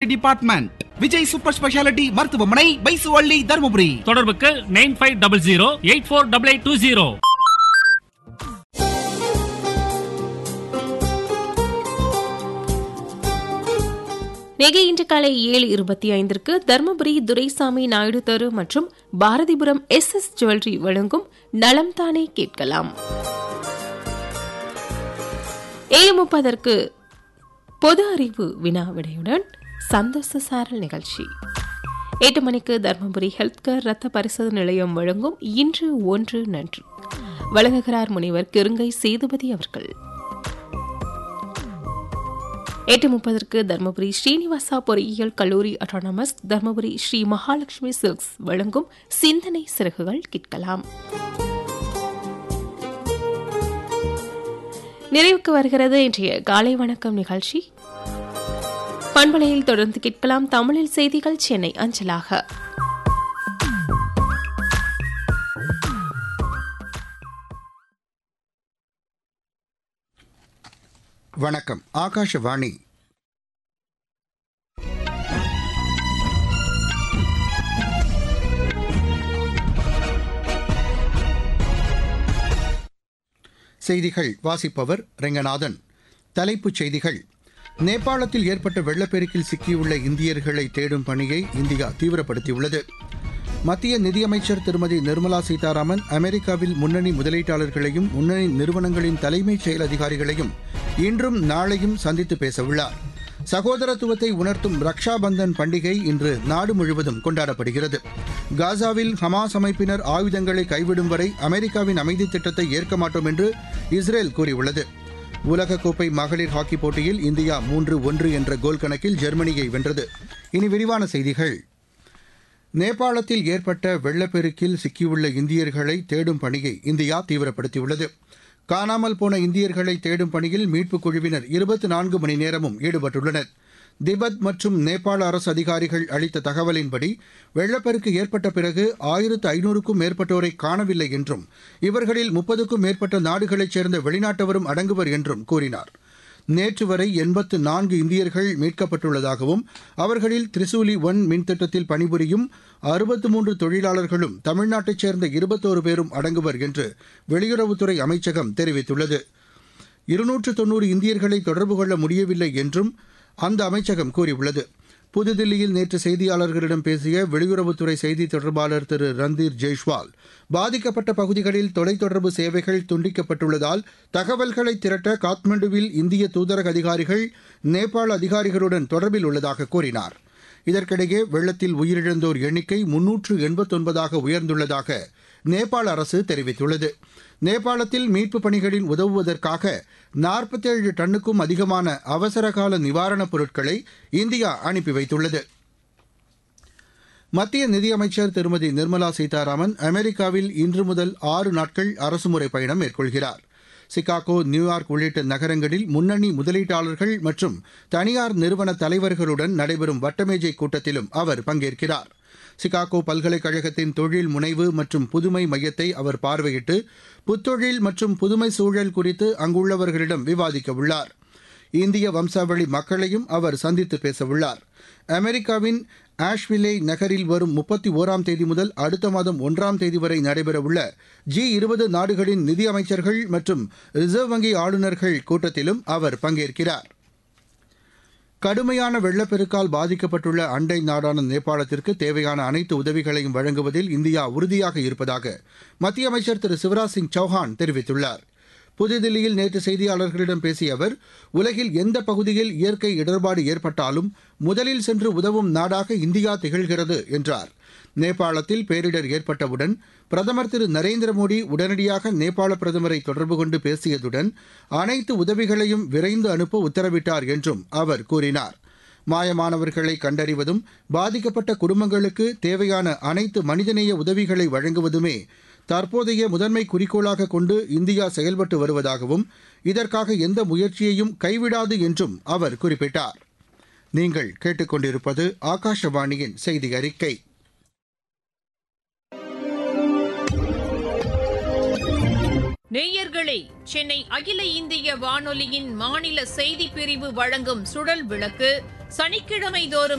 department Vijay super speciality மருத்துவமனை பைசுவள்ளி தருமபுரி தொடர்புக்கு nine five double zero eight four double eight two zero நெகை இன்று காலை ஏழு இருபத்தி ஐந்திற்கு தர்மபுரி துரைசாமி நாயுடு தெரு மற்றும் பாரதிபுரம் எஸ் எஸ் ஜுவல்லரி வழங்கும் நலம் தானே கேட்கலாம் ஏழு முப்பதற்கு பொது அறிவு வினா விடையுடன் சந்தோஷ சாரல் நிகழ்ச்சி எட்டு மணிக்கு தர்மபுரி ஹெல்த் கேர் ரத்த பரிசோதனை நிலையம் வழங்கும் இன்று ஒன்று நன்று வழங்குகிறார் முனைவர் கிருங்கை சேதுபதி அவர்கள் எட்டு முப்பதற்கு தர்மபுரி ஸ்ரீனிவாசா பொறியியல் கல்லூரி அட்டானமஸ் தர்மபுரி ஸ்ரீ மகாலட்சுமி சில்க்ஸ் வழங்கும் சிந்தனை சிறகுகள் கேட்கலாம் நிறைவுக்கு வருகிறது இன்றைய காலை வணக்கம் நிகழ்ச்சி பண்பலையில் தொடர்ந்து கேட்கலாம் தமிழில் செய்திகள் சென்னை அஞ்சலாக வணக்கம் ஆகாஷவாணி செய்திகள் வாசிப்பவர் ரெங்கநாதன் தலைப்புச் செய்திகள் நேபாளத்தில் ஏற்பட்ட வெள்ளப்பெருக்கில் சிக்கியுள்ள இந்தியர்களை தேடும் பணியை இந்தியா தீவிரப்படுத்தியுள்ளது மத்திய நிதியமைச்சர் திருமதி நிர்மலா சீதாராமன் அமெரிக்காவில் முன்னணி முதலீட்டாளர்களையும் முன்னணி நிறுவனங்களின் தலைமைச் செயல் அதிகாரிகளையும் இன்றும் நாளையும் சந்தித்து பேசவுள்ளார் சகோதரத்துவத்தை உணர்த்தும் ரக்ஷா பந்தன் பண்டிகை இன்று நாடு முழுவதும் கொண்டாடப்படுகிறது காசாவில் ஹமாஸ் அமைப்பினர் ஆயுதங்களை கைவிடும் வரை அமெரிக்காவின் அமைதி திட்டத்தை ஏற்க மாட்டோம் என்று இஸ்ரேல் கூறியுள்ளது உலகக்கோப்பை மகளிர் ஹாக்கி போட்டியில் இந்தியா மூன்று ஒன்று என்ற கோல் கணக்கில் ஜெர்மனியை வென்றது இனி விரிவான செய்திகள் நேபாளத்தில் ஏற்பட்ட வெள்ளப்பெருக்கில் சிக்கியுள்ள இந்தியர்களை தேடும் பணியை இந்தியா தீவிரப்படுத்தியுள்ளது காணாமல் போன இந்தியர்களை தேடும் பணியில் மீட்புக் குழுவினர் இருபத்தி நான்கு மணி நேரமும் ஈடுபட்டுள்ளனர் திபெத் மற்றும் நேபாள அரசு அதிகாரிகள் அளித்த தகவலின்படி வெள்ளப்பெருக்கு ஏற்பட்ட பிறகு ஆயிரத்து ஐநூறுக்கும் மேற்பட்டோரை காணவில்லை என்றும் இவர்களில் முப்பதுக்கும் மேற்பட்ட நாடுகளைச் சேர்ந்த வெளிநாட்டவரும் அடங்குவர் என்றும் கூறினார் நேற்று வரை எண்பத்து நான்கு இந்தியர்கள் மீட்கப்பட்டுள்ளதாகவும் அவர்களில் திரிசூலி ஒன் மின்திட்டத்தில் பணிபுரியும் அறுபத்து மூன்று தொழிலாளர்களும் தமிழ்நாட்டைச் சேர்ந்த இருபத்தோரு பேரும் அடங்குவர் என்று வெளியுறவுத்துறை அமைச்சகம் தெரிவித்துள்ளது இருநூற்று தொன்னூறு இந்தியர்களை தொடர்பு கொள்ள முடியவில்லை என்றும் அந்த அமைச்சகம் கூறியுள்ளது புதுதில்லியில் நேற்று செய்தியாளர்களிடம் பேசிய வெளியுறவுத்துறை செய்தி தொடர்பாளர் திரு ரந்தீர் ஜெய்ஷ்வால் பாதிக்கப்பட்ட பகுதிகளில் தொலைத்தொடர்பு சேவைகள் துண்டிக்கப்பட்டுள்ளதால் தகவல்களை திரட்ட காத்மண்டுவில் இந்திய தூதரக அதிகாரிகள் நேபாள அதிகாரிகளுடன் தொடர்பில் உள்ளதாக கூறினார் இதற்கிடையே வெள்ளத்தில் உயிரிழந்தோர் எண்ணிக்கை முன்னூற்று எண்பத்தொன்பதாக உயர்ந்துள்ளதாக நேபாள அரசு தெரிவித்துள்ளது நேபாளத்தில் மீட்புப் பணிகளில் உதவுவதற்காக நாற்பத்தேழு டன்னுக்கும் அதிகமான அவசரகால நிவாரணப் பொருட்களை இந்தியா அனுப்பி வைத்துள்ளது மத்திய நிதியமைச்சர் திருமதி நிர்மலா சீதாராமன் அமெரிக்காவில் இன்று முதல் ஆறு நாட்கள் அரசுமுறை பயணம் மேற்கொள்கிறார் சிகாகோ நியூயார்க் உள்ளிட்ட நகரங்களில் முன்னணி முதலீட்டாளர்கள் மற்றும் தனியார் நிறுவன தலைவர்களுடன் நடைபெறும் வட்டமேஜை கூட்டத்திலும் அவர் பங்கேற்கிறார் சிகாகோ பல்கலைக்கழகத்தின் தொழில் முனைவு மற்றும் புதுமை மையத்தை அவர் பார்வையிட்டு புத்தொழில் மற்றும் புதுமை சூழல் குறித்து அங்குள்ளவர்களிடம் விவாதிக்க உள்ளார் இந்திய வம்சாவளி மக்களையும் அவர் சந்தித்து பேசவுள்ளார் அமெரிக்காவின் ஆஷ்விலே நகரில் வரும் முப்பத்தி ஓராம் தேதி முதல் அடுத்த மாதம் ஒன்றாம் தேதி வரை நடைபெறவுள்ள ஜி இருபது நாடுகளின் நிதி அமைச்சர்கள் மற்றும் ரிசர்வ் வங்கி ஆளுநர்கள் கூட்டத்திலும் அவர் பங்கேற்கிறார் கடுமையான வெள்ளப்பெருக்கால் பாதிக்கப்பட்டுள்ள அண்டை நாடான நேபாளத்திற்கு தேவையான அனைத்து உதவிகளையும் வழங்குவதில் இந்தியா உறுதியாக இருப்பதாக மத்திய அமைச்சர் திரு சிவராஜ் சிங் சௌஹான் தெரிவித்துள்ளார் புதுதில்லியில் நேற்று செய்தியாளர்களிடம் பேசிய அவர் உலகில் எந்த பகுதியில் இயற்கை இடர்பாடு ஏற்பட்டாலும் முதலில் சென்று உதவும் நாடாக இந்தியா திகழ்கிறது என்றார் நேபாளத்தில் பேரிடர் ஏற்பட்டவுடன் பிரதமர் திரு நரேந்திர மோடி உடனடியாக நேபாள பிரதமரை தொடர்பு கொண்டு பேசியதுடன் அனைத்து உதவிகளையும் விரைந்து அனுப்ப உத்தரவிட்டார் என்றும் அவர் கூறினார் மாயமானவர்களை கண்டறிவதும் பாதிக்கப்பட்ட குடும்பங்களுக்கு தேவையான அனைத்து மனிதநேய உதவிகளை வழங்குவதுமே தற்போதைய முதன்மை குறிக்கோளாக கொண்டு இந்தியா செயல்பட்டு வருவதாகவும் இதற்காக எந்த முயற்சியையும் கைவிடாது என்றும் அவர் குறிப்பிட்டார் நீங்கள் கேட்டுக்கொண்டிருப்பது ஆகாஷவாணியின் செய்தி அறிக்கை நேயர்களே சென்னை அகில இந்திய வானொலியின் மாநில செய்திப் பிரிவு வழங்கும் சுழல் விளக்கு சனிக்கிழமை தோறும்